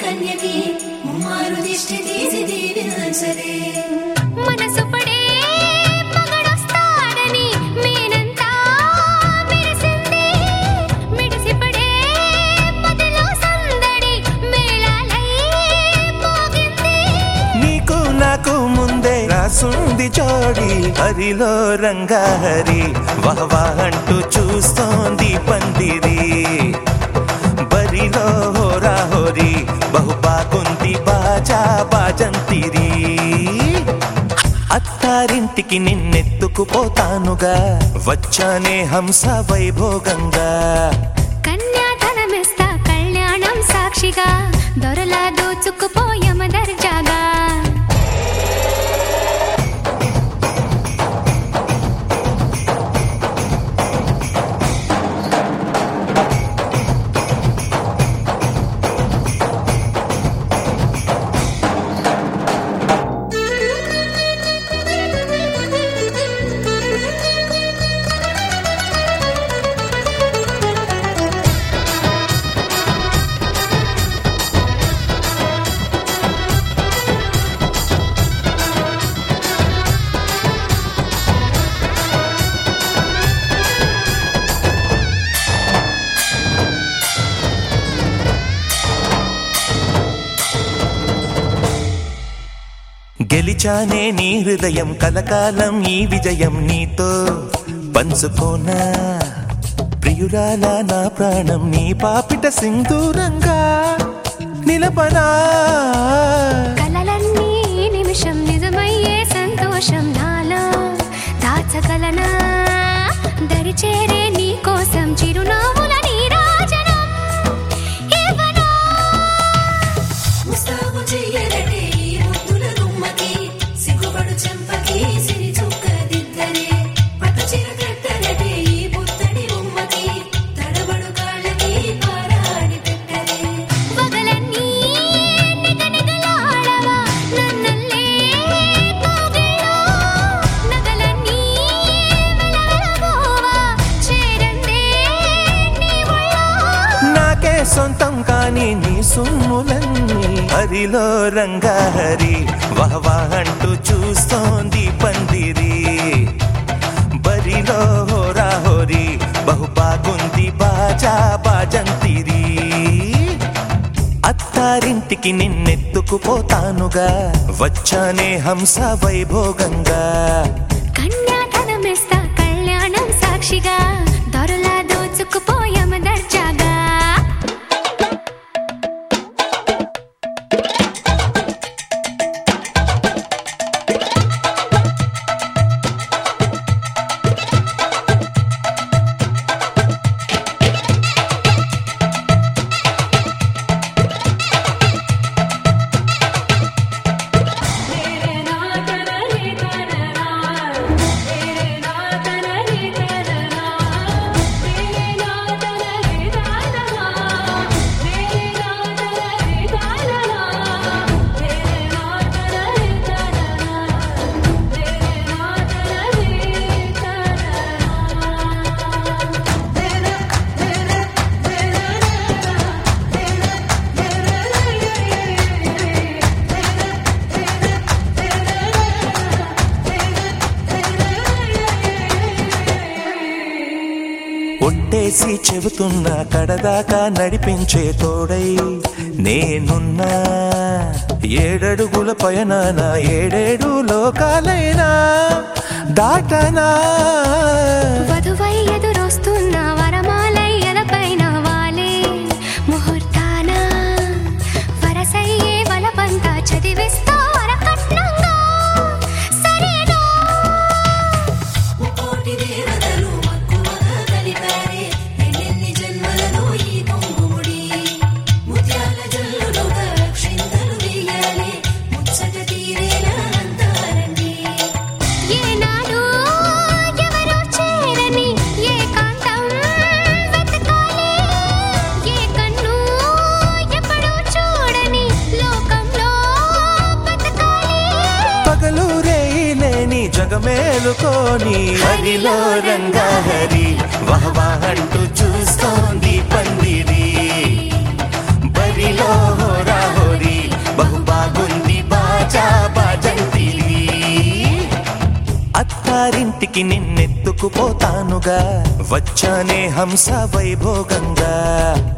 కన్యకి ముమ్మారు దిష్టి తీసి దీవించరే మనసు పడే మగడొస్తాడని మేనంతా మెరిసింది మిడిసిపడే మదిలో సందడి మేళాలై మోగింది నీకు నాకు ముందే రాసుంది జోడి హరిలో రంగాహరి వహవా అంటూ చూస్తోంది పందిరి బరిలో హోరా హోరి బహు బాగుంది బాజా బాజంతిరి అత్తారింటికి నిన్నెత్తుకుపోతానుగా వచ్చానే హంస వైభోగంగా కన్యాధనమిస్తా కళ్యాణం సాక్షిగా దొరలా దోచుకుపోయమ దర్జాగా గెలిచానే నీ హృదయం కలకాలం ఈ విజయం నీతో పంచుకోనా ప్రియురాల నా ప్రాణం నీ పాపిట సింధూరంగా నిలపనా కలలన్నీ ఈ నిమిషం నిజమయ్యే సంతోషం నాలో దాచగలనా దరిచేరే నీ కోసం చిరునవ్వుల నీరాజనం ఇవ్వనా ముస్తాబు చెయ్యరటే ఈ ముద్దుల గుమ్మకి సిగ్గుపడు చెంపకి సిరి చుక్క దిద్దరే పట్టు చీర కట్టరటే ఈ బుత్తడి ఉమ్మకి తడబడు కాళ్ళకి పారాడి పెట్టరే పగలన్నీ నిగనిగలాడవా నన్నల్లే కోగిలో నగలన్నీ వెలవెలబోవా చేరందే నీ ఒళ్ళో నాకే సొంతం కాని నీ సొమ్ములన్నీ హరిలో రంగాహరి వహవా అంటూ చూస్తోంది పందిరి బరిలో హోరా హోరి బహు బాగుంది బాజా బాజంతిరి అత్తారింటికి నిన్నెత్తుకుపోతానుగా వచ్చానే హంస వైభోగంగా కన్యాధనమిస్తా కళ్యాణం సాక్షిగా దొరలా దోచుకుపోయమ దర్జాగా ఒట్టేసి చెబుతున్నా కడదాకా నడిపించే తోడై నేనున్నా ఏడడుగుల పయన నా ఏడేడు లోకాలైనా దాటనా వధువై ఎదురొస్తున్న వరమాలై ఎలపైన వాలే ముహూర్తాన వరసయ్యే వలపంతా చదివిస్తా వరకట్నంగా సరేనా ముక్కోటి దేవతలు మక్కువగా కలిపారే ఎన్నెన్ని జన్మలలో ఈ కొంగుముడి ముత్యాల జల్లులుగా క్షింతలు వేయాలి ముచ్చట తీరేలా అంతారండి ఏనాడు ఎవరో చేరని ఏకాంతం వెతకాలి ఏ కన్ను ఎప్పుడూ చూడని లోకంలో బతకాలి పగలు రేయిలేని జగమేలుకోని హరిలో రంగాహరి వహవా అంటూ చూస్తోంది పందిరి బరిలో హోరా పైకి నిన్నెత్తుకుపోతానుగా వచ్చానే హంస వైభోగంగా